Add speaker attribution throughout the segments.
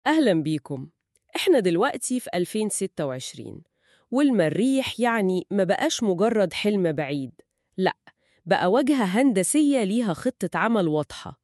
Speaker 1: أهلا بيكم إحنا دلوقتي في 2026 والمريح يعني ما بقاش مجرد حلم بعيد لأ بقى واجهة هندسية ليها خطة عمل واضحة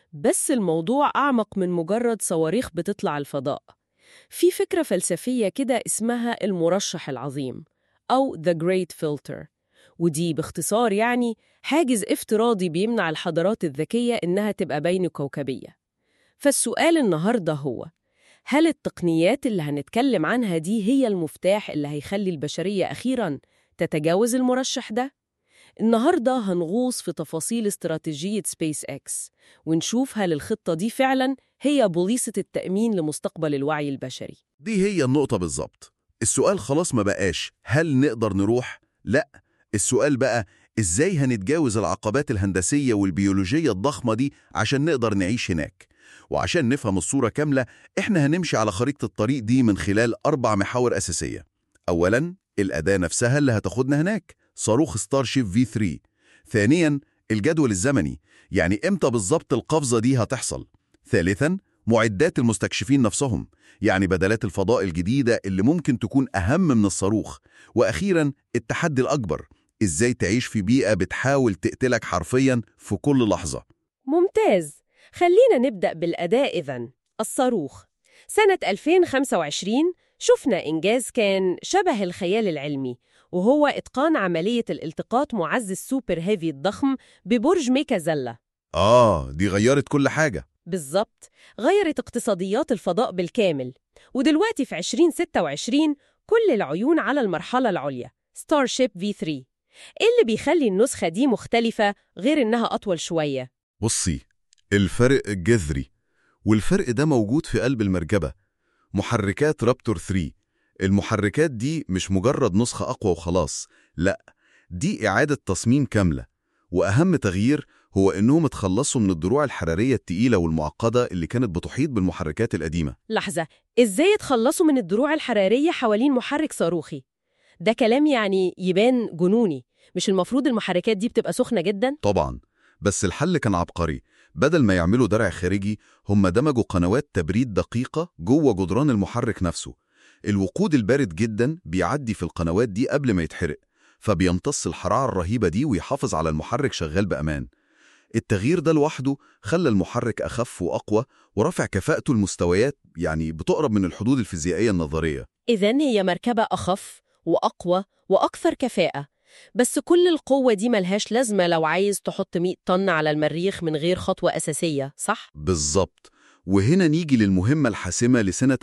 Speaker 1: بس الموضوع أعمق من مجرد صواريخ بتطلع الفضاء في فكرة فلسفية كده اسمها المرشح العظيم أو The Great Filter ودي باختصار يعني حاجز افتراضي بيمنع الحضارات الذكية إنها تبقى بين كوكبية فالسؤال النهاردة هو هل التقنيات اللي هنتكلم عنها دي هي المفتاح اللي هيخلي البشرية أخيراً تتجاوز المرشح ده؟ النهاردة هنغوص في تفاصيل استراتيجية سبيس إكس ونشوف هل الخطة دي فعلاً هي بوليصة التأمين لمستقبل الوعي البشري
Speaker 2: دي هي النقطة بالظبط السؤال خلاص ما بقاش هل نقدر نروح؟ لا السؤال بقى إزاي هنتجاوز العقبات الهندسية والبيولوجية الضخمة دي عشان نقدر نعيش هناك وعشان نفهم الصورة كاملة إحنا هنمشي على خريطة الطريق دي من خلال أربع محاور أساسية أولاً الأداة نفسها اللي هتاخدنا هناك صاروخ ستارشيب في 3 ثانياً الجدول الزمني يعني إمتى بالظبط القفزة دي هتحصل ثالثاً معدات المستكشفين نفسهم يعني بدلات الفضاء الجديدة اللي ممكن تكون أهم من الصاروخ وأخيراً التحدي الأكبر إزاي تعيش في بيئة بتحاول تقتلك حرفياً في كل لحظة
Speaker 1: ممتاز خلينا نبدأ بالأداء إذن الصاروخ سنة 2025 شفنا إنجاز كان شبه الخيال العلمي وهو إتقان عملية الالتقاط معزز سوبر هيفي الضخم ببرج ميكازيلا
Speaker 2: آه دي غيرت كل حاجة
Speaker 1: بالظبط غيرت اقتصاديات الفضاء بالكامل ودلوقتي في 2026 كل العيون على المرحلة العليا ستارشيب في 3 إيه اللي بيخلي النسخة دي مختلفة غير إنها أطول شوية؟
Speaker 2: بصي الفرق جذري والفرق ده موجود في قلب المركبة محركات رابتور 3 المحركات دي مش مجرد نسخة أقوى وخلاص لا دي إعادة تصميم كاملة وأهم تغيير هو إنهم اتخلصوا من الدروع الحرارية التقيلة والمعقدة اللي كانت بتحيط بالمحركات القديمة
Speaker 1: لحظة إزاي اتخلصوا من الدروع الحرارية حوالين محرك صاروخي؟ ده كلام يعني يبان جنوني مش المفروض المحركات دي بتبقى سخنة جدا؟
Speaker 2: طبعا بس الحل كان عبقري بدل ما يعملوا درع خارجي هم دمجوا قنوات تبريد دقيقة جوه جدران المحرك نفسه الوقود البارد جدا بيعدي في القنوات دي قبل ما يتحرق فبيمتص الحرارة الرهيبة دي ويحافظ على المحرك شغال بأمان التغيير ده لوحده خلى المحرك أخف وأقوى ورفع كفاءته المستويات يعني بتقرب من الحدود الفيزيائية النظرية
Speaker 1: إذن هي مركبة أخف وأقوى وأكثر كفاءة بس كل القوة دي ملهاش لازمة لو عايز تحط 100 طن على المريخ من غير خطوة أساسية صح؟
Speaker 2: بالظبط وهنا نيجي للمهمة الحاسمة لسنة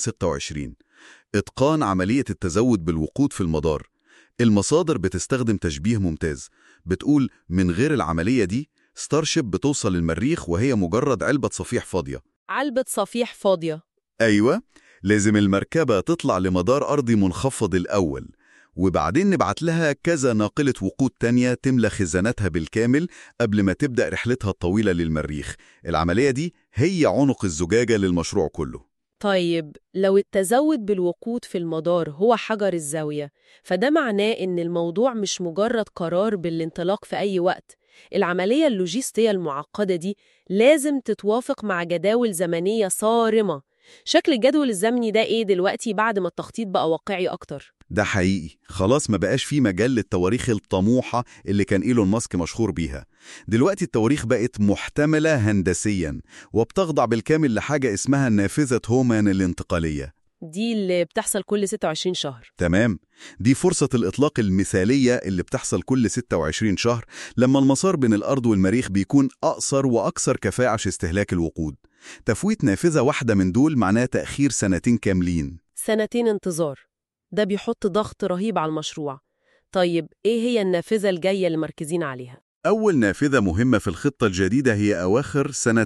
Speaker 2: 2026 إتقان عملية التزود بالوقود في المدار المصادر بتستخدم تشبيه ممتاز بتقول من غير العملية دي ستارشيب بتوصل المريخ وهي مجرد علبة صفيح فاضية
Speaker 1: علبة صفيح فاضية
Speaker 2: أيوة لازم المركبة تطلع لمدار أرضي منخفض الأول وبعدين نبعت لها كذا ناقلة وقود تانية تملى خزاناتها بالكامل قبل ما تبدأ رحلتها الطويلة للمريخ العملية دي هي عنق الزجاجة للمشروع كله
Speaker 1: طيب لو التزود بالوقود في المدار هو حجر الزاوية فده معناه إن الموضوع مش مجرد قرار بالانطلاق في أي وقت العملية اللوجستية المعقدة دي لازم تتوافق مع جداول زمنية صارمة شكل الجدول الزمني ده إيه دلوقتي بعد ما التخطيط بقى واقعي أكتر؟
Speaker 2: ده حقيقي خلاص ما بقاش في مجال للتواريخ الطموحة اللي كان إيلون ماسك مشهور بيها دلوقتي التواريخ بقت محتملة هندسيا وبتخضع بالكامل لحاجة اسمها نافذة هومان الانتقالية
Speaker 1: دي اللي بتحصل كل 26 شهر
Speaker 2: تمام دي فرصة الإطلاق المثالية اللي بتحصل كل 26 شهر لما المسار بين الأرض والمريخ بيكون أقصر وأكثر كفاءة في استهلاك الوقود تفويت نافذة واحدة من دول معناه تأخير سنتين كاملين
Speaker 1: سنتين انتظار ده بيحط ضغط رهيب على المشروع طيب إيه هي النافذة الجاية اللي مركزين عليها؟
Speaker 2: أول نافذة مهمة في الخطة الجديدة هي أواخر سنة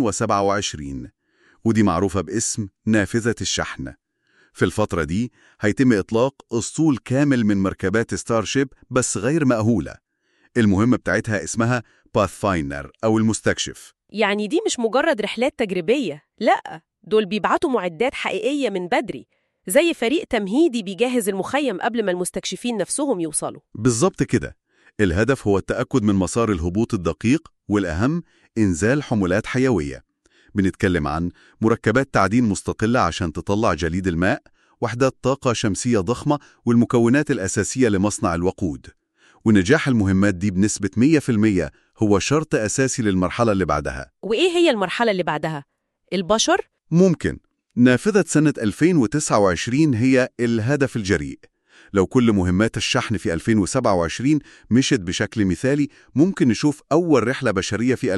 Speaker 2: 2027 ودي معروفة باسم نافذة الشحن في الفترة دي هيتم إطلاق أسطول كامل من مركبات ستارشيب بس غير مأهولة المهمة بتاعتها اسمها باثفاينر أو المستكشف
Speaker 1: يعني دي مش مجرد رحلات تجريبية لأ دول بيبعتوا معدات حقيقية من بدري زي فريق تمهيدي بيجهز المخيم قبل ما المستكشفين نفسهم يوصلوا
Speaker 2: بالظبط كده الهدف هو التأكد من مسار الهبوط الدقيق والأهم إنزال حمولات حيوية بنتكلم عن مركبات تعدين مستقلة عشان تطلع جليد الماء وحدات طاقة شمسية ضخمة والمكونات الأساسية لمصنع الوقود ونجاح المهمات دي بنسبة 100% هو شرط أساسي للمرحلة اللي بعدها
Speaker 1: وإيه هي المرحلة اللي بعدها؟ البشر؟
Speaker 2: ممكن نافذة سنة 2029 هي الهدف الجريء لو كل مهمات الشحن في 2027 مشت بشكل مثالي ممكن نشوف أول رحلة بشرية في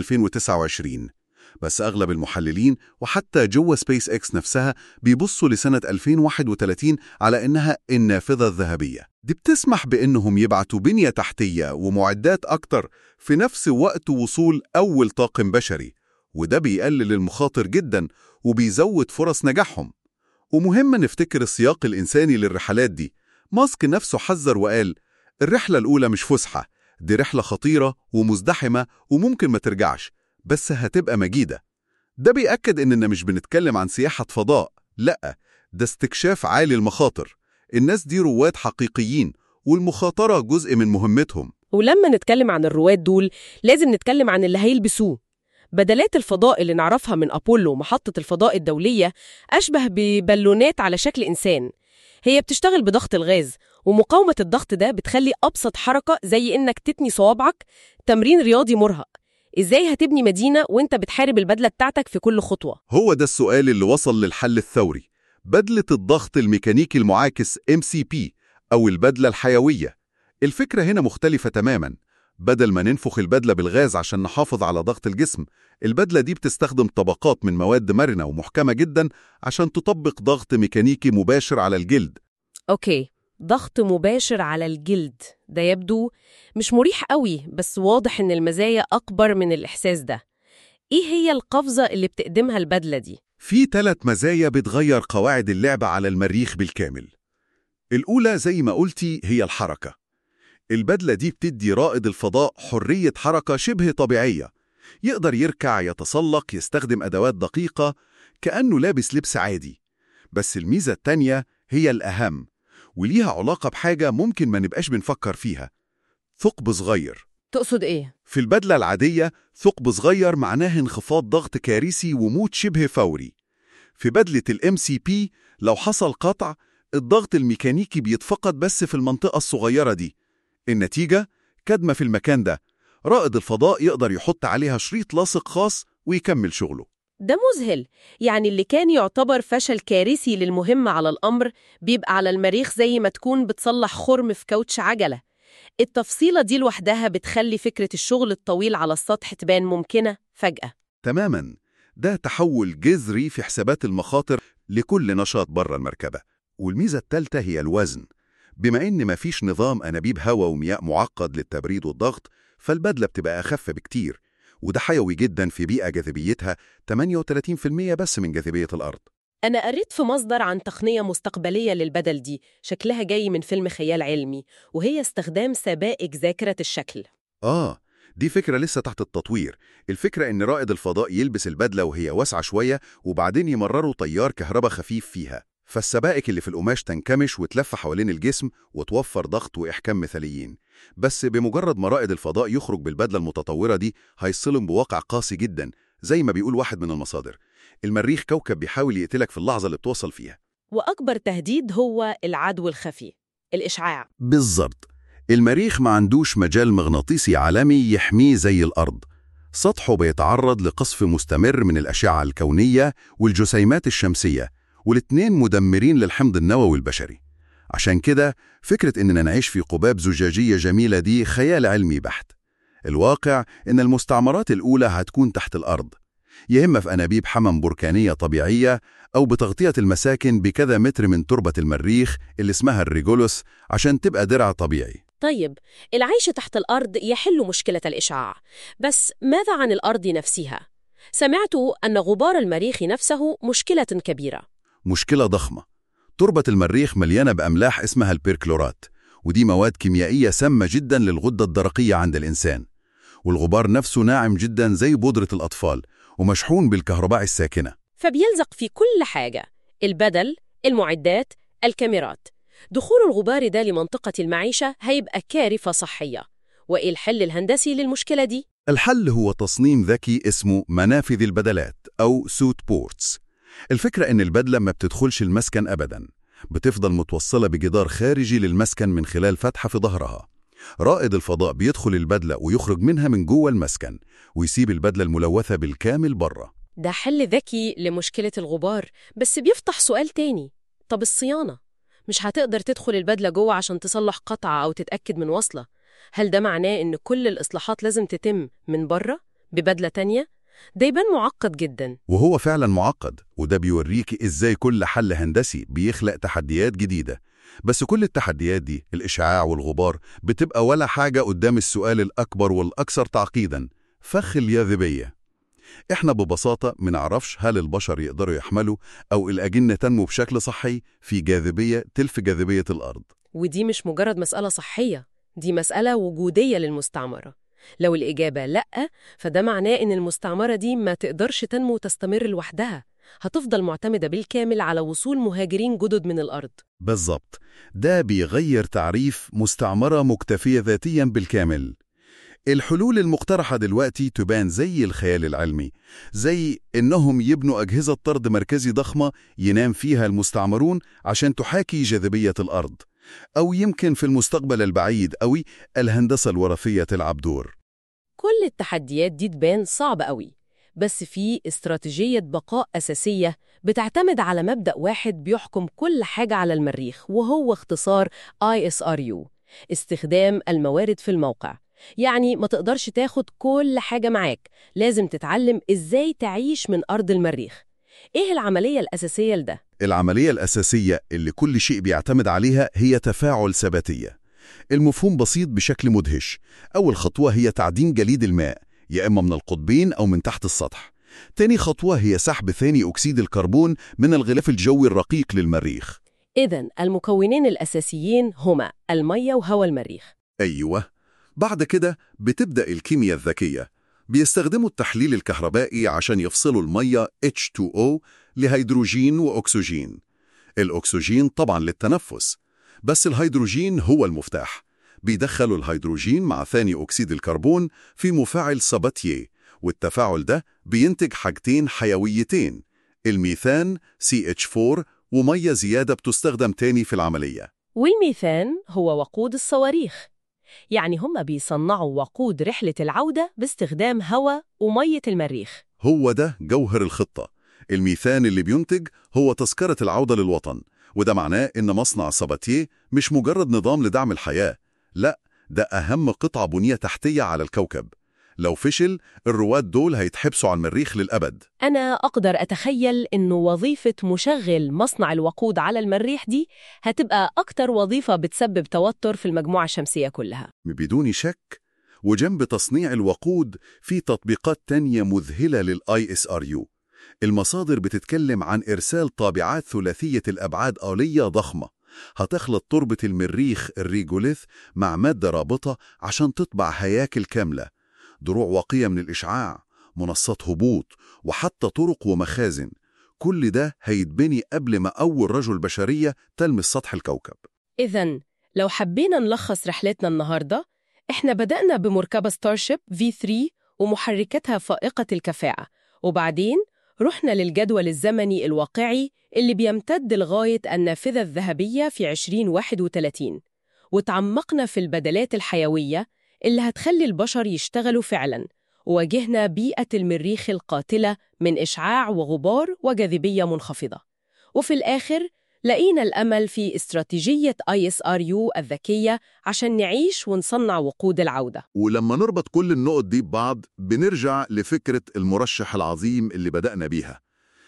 Speaker 2: 2029 بس أغلب المحللين وحتى جوه سبيس إكس نفسها بيبصوا لسنة 2031 على إنها النافذة الذهبية دي بتسمح بإنهم يبعتوا بنية تحتية ومعدات أكتر في نفس وقت وصول أول طاقم بشري وده بيقلل المخاطر جدا وبيزود فرص نجاحهم ومهم نفتكر السياق الإنساني للرحلات دي ماسك نفسه حذر وقال الرحلة الأولى مش فسحة دي رحلة خطيرة ومزدحمة وممكن ما ترجعش بس هتبقى مجيدة ده بيأكد إننا مش بنتكلم عن سياحة فضاء لأ ده استكشاف عالي المخاطر الناس دي رواد حقيقيين والمخاطرة جزء من مهمتهم
Speaker 1: ولما نتكلم عن الرواد دول لازم نتكلم عن اللي هيلبسوه بدلات الفضاء اللي نعرفها من أبولو محطة الفضاء الدولية أشبه ببالونات على شكل إنسان هي بتشتغل بضغط الغاز ومقاومة الضغط ده بتخلي أبسط حركة زي إنك تتني صوابعك تمرين رياضي مرهق إزاي هتبني مدينة وإنت بتحارب البدلة بتاعتك في كل خطوة؟
Speaker 2: هو ده السؤال اللي وصل للحل الثوري بدلة الضغط الميكانيكي المعاكس MCP أو البدلة الحيوية الفكرة هنا مختلفة تماماً بدل ما ننفخ البدلة بالغاز عشان نحافظ على ضغط الجسم البدلة دي بتستخدم طبقات من مواد مرنة ومحكمة جدا عشان تطبق ضغط ميكانيكي مباشر على الجلد
Speaker 1: أوكي ضغط مباشر على الجلد ده يبدو مش مريح قوي بس واضح إن المزايا أكبر من الإحساس ده إيه هي القفزة اللي بتقدمها البدلة دي؟
Speaker 2: في ثلاث مزايا بتغير قواعد اللعبة على المريخ بالكامل الأولى زي ما قلتي هي الحركة البدلة دي بتدي رائد الفضاء حرية حركة شبه طبيعية يقدر يركع يتسلق يستخدم أدوات دقيقة كأنه لابس لبس عادي بس الميزة التانية هي الأهم وليها علاقة بحاجة ممكن ما نبقاش بنفكر فيها ثقب صغير
Speaker 1: تقصد إيه؟
Speaker 2: في البدلة العادية ثقب صغير معناه انخفاض ضغط كارثي وموت شبه فوري في بدلة الام سي بي لو حصل قطع الضغط الميكانيكي بيتفقد بس في المنطقة الصغيرة دي النتيجة كدمة في المكان ده رائد الفضاء يقدر يحط عليها شريط لاصق خاص ويكمل شغله
Speaker 1: ده مذهل يعني اللي كان يعتبر فشل كارثي للمهمة على الأمر بيبقى على المريخ زي ما تكون بتصلح خرم في كاوتش عجلة التفصيلة دي لوحدها بتخلي فكرة الشغل الطويل على السطح تبان ممكنة فجأة
Speaker 2: تماما ده تحول جذري في حسابات المخاطر لكل نشاط بره المركبة والميزة الثالثة هي الوزن بما إن مفيش نظام أنابيب هواء ومياه معقد للتبريد والضغط فالبدلة بتبقى أخف بكتير وده حيوي جدا في بيئة جاذبيتها 38% بس من جاذبية الأرض
Speaker 1: أنا قريت في مصدر عن تقنية مستقبلية للبدل دي شكلها جاي من فيلم خيال علمي وهي استخدام سبائك ذاكرة الشكل
Speaker 2: آه دي فكرة لسه تحت التطوير الفكرة إن رائد الفضاء يلبس البدلة وهي واسعة شوية وبعدين يمرروا تيار كهرباء خفيف فيها فالسبائك اللي في القماش تنكمش وتلف حوالين الجسم وتوفر ضغط وإحكام مثاليين بس بمجرد ما رائد الفضاء يخرج بالبدلة المتطورة دي هيصلم بواقع قاسي جدا زي ما بيقول واحد من المصادر المريخ كوكب بيحاول يقتلك في اللحظة اللي بتوصل فيها
Speaker 1: وأكبر تهديد هو العدو الخفي الإشعاع
Speaker 2: بالظبط المريخ ما عندوش مجال مغناطيسي عالمي يحميه زي الأرض سطحه بيتعرض لقصف مستمر من الأشعة الكونية والجسيمات الشمسية والاتنين مدمرين للحمض النووي البشري عشان كده فكرة إننا نعيش في قباب زجاجية جميلة دي خيال علمي بحت الواقع إن المستعمرات الأولى هتكون تحت الأرض يا إما في أنابيب حمم بركانية طبيعية أو بتغطية المساكن بكذا متر من تربة المريخ اللي اسمها الريجولوس عشان تبقى درع طبيعي
Speaker 1: طيب العيش تحت الأرض يحل مشكلة الإشعاع بس ماذا عن الأرض نفسها؟ سمعت أن غبار المريخ نفسه مشكلة كبيرة
Speaker 2: مشكلة ضخمة تربة المريخ مليانة بأملاح اسمها البيركلورات ودي مواد كيميائية سامة جدا للغدة الدرقية عند الإنسان والغبار نفسه ناعم جدا زي بودرة الأطفال ومشحون بالكهرباء الساكنة
Speaker 1: فبيلزق في كل حاجة البدل، المعدات، الكاميرات دخول الغبار ده لمنطقة المعيشة هيبقى كارثة صحية وإيه الحل الهندسي للمشكلة دي؟
Speaker 2: الحل هو تصميم ذكي اسمه منافذ البدلات أو سوت بورتس الفكرة إن البدلة ما بتدخلش المسكن أبداً بتفضل متوصلة بجدار خارجي للمسكن من خلال فتحة في ظهرها رائد الفضاء بيدخل البدلة ويخرج منها من جوه المسكن ويسيب البدلة الملوثة بالكامل بره
Speaker 1: ده حل ذكي لمشكلة الغبار بس بيفتح سؤال تاني طب الصيانة مش هتقدر تدخل البدلة جوه عشان تصلح قطعة أو تتأكد من وصلة هل ده معناه إن كل الإصلاحات لازم تتم من بره ببدلة تانية؟ ده يبان معقد جدا
Speaker 2: وهو فعلا معقد وده بيوريكي إزاي كل حل هندسي بيخلق تحديات جديدة بس كل التحديات دي الإشعاع والغبار بتبقى ولا حاجة قدام السؤال الأكبر والأكثر تعقيدا فخ الجاذبية إحنا ببساطة منعرفش هل البشر يقدروا يحملوا أو الأجنة تنمو بشكل صحي في جاذبية تلف جاذبية الأرض
Speaker 1: ودي مش مجرد مسألة صحية دي مسألة وجودية للمستعمرة لو الإجابة لأ فده معناه إن المستعمرة دي ما تقدرش تنمو وتستمر لوحدها هتفضل معتمدة بالكامل على وصول مهاجرين جدد من الأرض
Speaker 2: بالظبط ده بيغير تعريف مستعمرة مكتفية ذاتيا بالكامل الحلول المقترحة دلوقتي تبان زي الخيال العلمي زي إنهم يبنوا أجهزة طرد مركزي ضخمة ينام فيها المستعمرون عشان تحاكي جاذبية الأرض أو يمكن في المستقبل البعيد أوي الهندسة الوراثية تلعب دور
Speaker 1: كل التحديات دي تبان صعبة قوي بس في استراتيجية بقاء أساسية بتعتمد على مبدأ واحد بيحكم كل حاجة على المريخ وهو اختصار ISRU استخدام الموارد في الموقع يعني ما تقدرش تاخد كل حاجة معاك لازم تتعلم إزاي تعيش من أرض المريخ إيه العملية الأساسية لده؟
Speaker 2: العملية الأساسية اللي كل شيء بيعتمد عليها هي تفاعل ثباتية المفهوم بسيط بشكل مدهش أول خطوة هي تعدين جليد الماء يا إما من القطبين أو من تحت السطح تاني خطوة هي سحب ثاني أكسيد الكربون من الغلاف الجوي الرقيق للمريخ
Speaker 1: إذا المكونين الأساسيين هما المية وهواء المريخ
Speaker 2: أيوة بعد كده بتبدأ الكيمياء الذكية بيستخدموا التحليل الكهربائي عشان يفصلوا المية H2O لهيدروجين وأكسجين الأكسجين طبعا للتنفس بس الهيدروجين هو المفتاح بيدخلوا الهيدروجين مع ثاني أكسيد الكربون في مفاعل ساباتيه والتفاعل ده بينتج حاجتين حيويتين الميثان CH4 ومية زيادة بتستخدم تاني في العملية
Speaker 1: والميثان هو وقود الصواريخ يعني هم بيصنعوا وقود رحلة العودة باستخدام هواء ومية المريخ
Speaker 2: هو ده جوهر الخطة الميثان اللي بينتج هو تذكرة العودة للوطن وده معناه إن مصنع ساباتيه مش مجرد نظام لدعم الحياة لا ده أهم قطعة بنية تحتية على الكوكب لو فشل الرواد دول هيتحبسوا على المريخ للأبد
Speaker 1: أنا أقدر أتخيل إنه وظيفة مشغل مصنع الوقود على المريخ دي هتبقى أكتر وظيفة بتسبب توتر في المجموعة الشمسية كلها
Speaker 2: بدون شك وجنب تصنيع الوقود في تطبيقات تانية مذهلة للآي اس ار يو المصادر بتتكلم عن إرسال طابعات ثلاثية الأبعاد آلية ضخمة هتخلط تربة المريخ الريجوليث مع مادة رابطة عشان تطبع هياكل كاملة دروع واقية من الإشعاع منصات هبوط وحتى طرق ومخازن كل ده هيتبني قبل ما أول رجل بشرية تلمس سطح الكوكب
Speaker 1: إذا لو حبينا نلخص رحلتنا النهاردة إحنا بدأنا بمركبة ستارشيب V3 ومحركاتها فائقة الكفاءة وبعدين رحنا للجدول الزمني الواقعي اللي بيمتد لغاية النافذة الذهبية في 2031 وتعمقنا في البدلات الحيوية اللي هتخلي البشر يشتغلوا فعلاً وواجهنا بيئة المريخ القاتلة من إشعاع وغبار وجاذبية منخفضة وفي الآخر لقينا الأمل في استراتيجية ISRU الذكية عشان نعيش ونصنع وقود العودة
Speaker 2: ولما نربط كل النقط دي ببعض بنرجع لفكرة المرشح العظيم اللي بدأنا بيها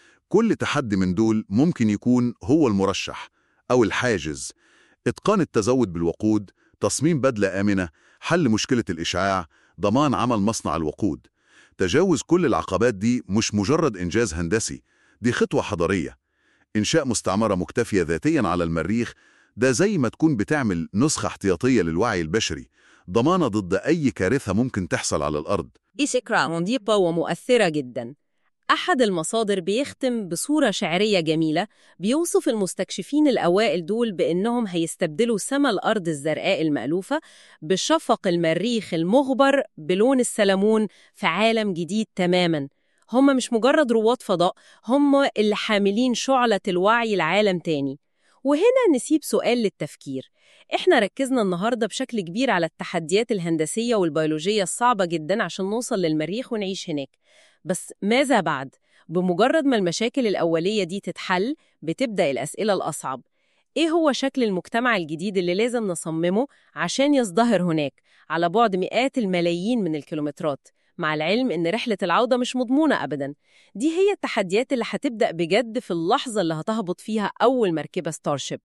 Speaker 2: كل تحدي من دول ممكن يكون هو المرشح أو الحاجز إتقان التزود بالوقود تصميم بدلة آمنة حل مشكلة الإشعاع ضمان عمل مصنع الوقود تجاوز كل العقبات دي مش مجرد إنجاز هندسي دي خطوة حضارية إنشاء مستعمرة مكتفية ذاتيا على المريخ ده زي ما تكون بتعمل نسخة احتياطية للوعي البشري ضمانة ضد أي كارثة ممكن تحصل على الأرض
Speaker 1: دي فكرة نظيفة ومؤثرة جدا أحد المصادر بيختم بصورة شعرية جميلة بيوصف المستكشفين الأوائل دول بأنهم هيستبدلوا سما الأرض الزرقاء المألوفة بشفق المريخ المغبر بلون السلمون في عالم جديد تماماً هم مش مجرد رواد فضاء هم اللي حاملين شعلة الوعي العالم تاني وهنا نسيب سؤال للتفكير احنا ركزنا النهاردة بشكل كبير على التحديات الهندسية والبيولوجية الصعبة جدا عشان نوصل للمريخ ونعيش هناك بس ماذا بعد؟ بمجرد ما المشاكل الأولية دي تتحل بتبدأ الأسئلة الأصعب إيه هو شكل المجتمع الجديد اللي لازم نصممه عشان يزدهر هناك على بعد مئات الملايين من الكيلومترات مع العلم إن رحلة العودة مش مضمونة أبداً دي هي التحديات اللي هتبدأ بجد في اللحظة اللي هتهبط فيها أول مركبة ستارشيب